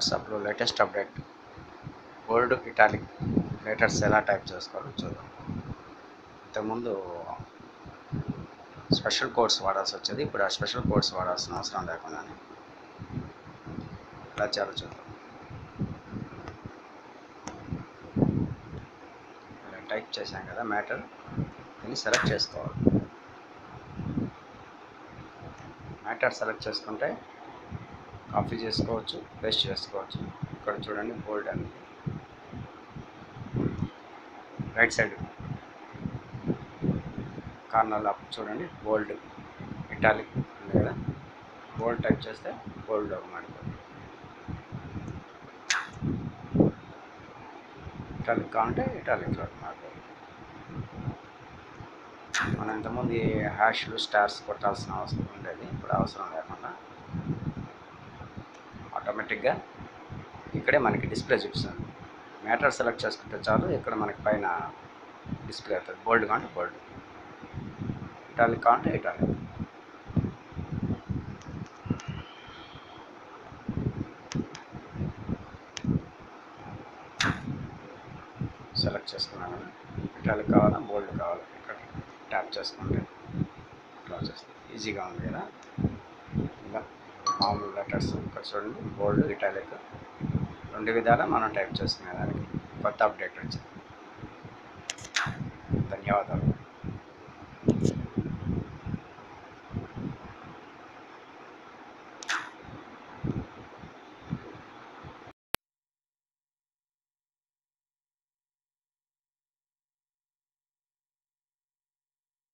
వాట్సాప్లో latest update bold italic letters ఎలా type చేసుకోవాలో చూద్దాం ఇంతకుముందు స్పెషల్ కోడ్స్ వాడాల్సి వచ్చేది ఇప్పుడు ఆ స్పెషల్ కోడ్స్ వాడాల్సిన అవసరం లేకుండానే ఎలా చేయాలో చూద్దాం ఇలా టైప్ చేశాం కదా మ్యాటర్ దీన్ని సెలెక్ట్ చేసుకోవాలి మ్యాటర్ సెలెక్ట్ చేసుకుంటే కాపీ చేసుకోవచ్చు పేస్ట్ చేసుకోవచ్చు ఇక్కడ చూడండి బోల్డ్ అనేది రైట్ సైడ్ కార్నర్లో అప్ చూడండి బోల్డ్ ఇటాలిక్ ఉంది కదా బోల్డ్ టైప్ చేస్తే బోల్డ్ మాడిపోతుంది ఇటాలిక్ కావాలంటే ఇటాలిక్లో మాడిపోతుంది మనం ఇంతకుముందు ఈ హ్యాష్లు స్టార్స్ కొట్టాల్సిన అవసరం ఉండేది ఇప్పుడు అవసరం లేకుండా ఆటోమేటిక్గా ఇక్కడే మనకి డిస్ప్లే చూపిస్తుంది మ్యాటర్ సెలెక్ట్ చేసుకుంటే చాలు ఇక్కడ మనకి పైన డిస్ప్లే అవుతుంది బోల్డ్ కావాలంటే బోల్డ్ ఇటాలిక్ కావాలంటే ఇటాలిక్ సెలెక్ట్ చేసుకున్నాను ఇటాలిక్ కావాలా బోల్డ్ కావాలా ఇక్కడ ట్యాప్ చేసుకుంటే క్లోజ్ చేస్తుంది ఈజీగా ఉంది కదా ఇంకా మామూలు లెటర్స్ ఇక్కడ చూడండి బోల్డ్ ఇటాలిక్ రెండు విధాలా మనం టైప్ చేసుకునే దానికి కొత్త అప్డేట్ వచ్చింది ధన్యవాదాలు